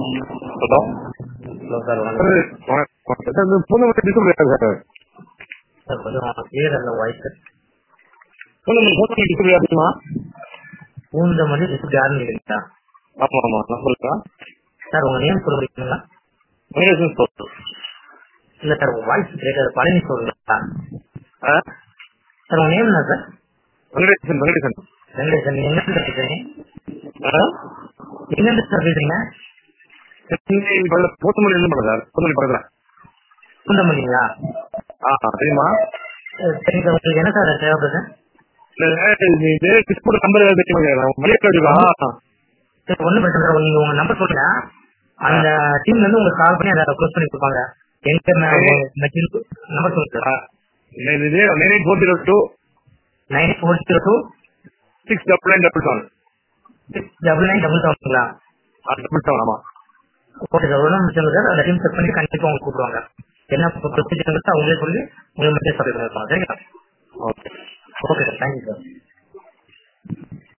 hello hello sir sir வணக்கம் வணக்கம் sir இந்த பூந்தமல்லி டிஸ்ட்ரிக்ட் யார் சார் சார் கொஞ்சம் கிளியர் அந்த வாய்ஸ் பூந்தமல்லி பூந்தமல்லி டிஸ்ட்ரிக்ட் யார் தெரியுமா பூந்தமல்லி டிஸ்ட்ரிக்ட் யாருன்னு கேட்டீங்களா ஆமா ஆமா நான் சொல்லுங்க சார் உங்க நேம் சொல்ல முடியுங்களா வெங்கடேசன் ஸ்டோர் இல்ல சார் உங்க வாய்ஸ் கேட்காது பழனி சொல்லுங்களா ஆ சார் உங்க நேம் என்ன சார் வெங்கடேசன் வெங்கடேசன் வெங்கடேசன் நீங்க எங்க இருந்து பேசுறீங்க ஆ எங்க இருந்து சார் பேசுறீங்க சென்னை பக்கத்துல பூந்தமல்லி இருந்து பண்ண சார் பூந்தமல்லி பக்கத்துல பூந்தமல்லிங்களா ஆ தெரியுமா அஹ் சரி சார் உங்களுக்கு என்ன சார் தேவைப்படுது இல்ல இது டிஸ்போர்ட் நம்பர் தெரியுமா மளிகை இருக்கா சரி ஒண்ணும் பிரச்சனை சார் நீங்க உங்க நம்பர் சொல்லுங்க அந்த டீம்ல இருந்து உங்களுக்கு கால் பண்ணி அதை க்ளோஸ் பண்ணி கொடுப்பாங்க எங்க நம்பர் சொல்லுங்க சார் இது nine eight four zero two nine four zero two six double nine double seven six double nine double செவனுங்களா டபுள் செவன் ஆமா ஓகே சார் ஒன்றும் பிரச்சனை சார் அந்த டீம் செக் பண்ணி கண்டிப்பா உங்களுக்கு கூப்பிடுவாங்க என்ன ப்ரொசீஜர் அவங்களே சொல்லி உங்களுக்கு மெசேஜ் சொல்லிட்டு இருப்பாங்க சரிங்களா okay okay sir thank you sir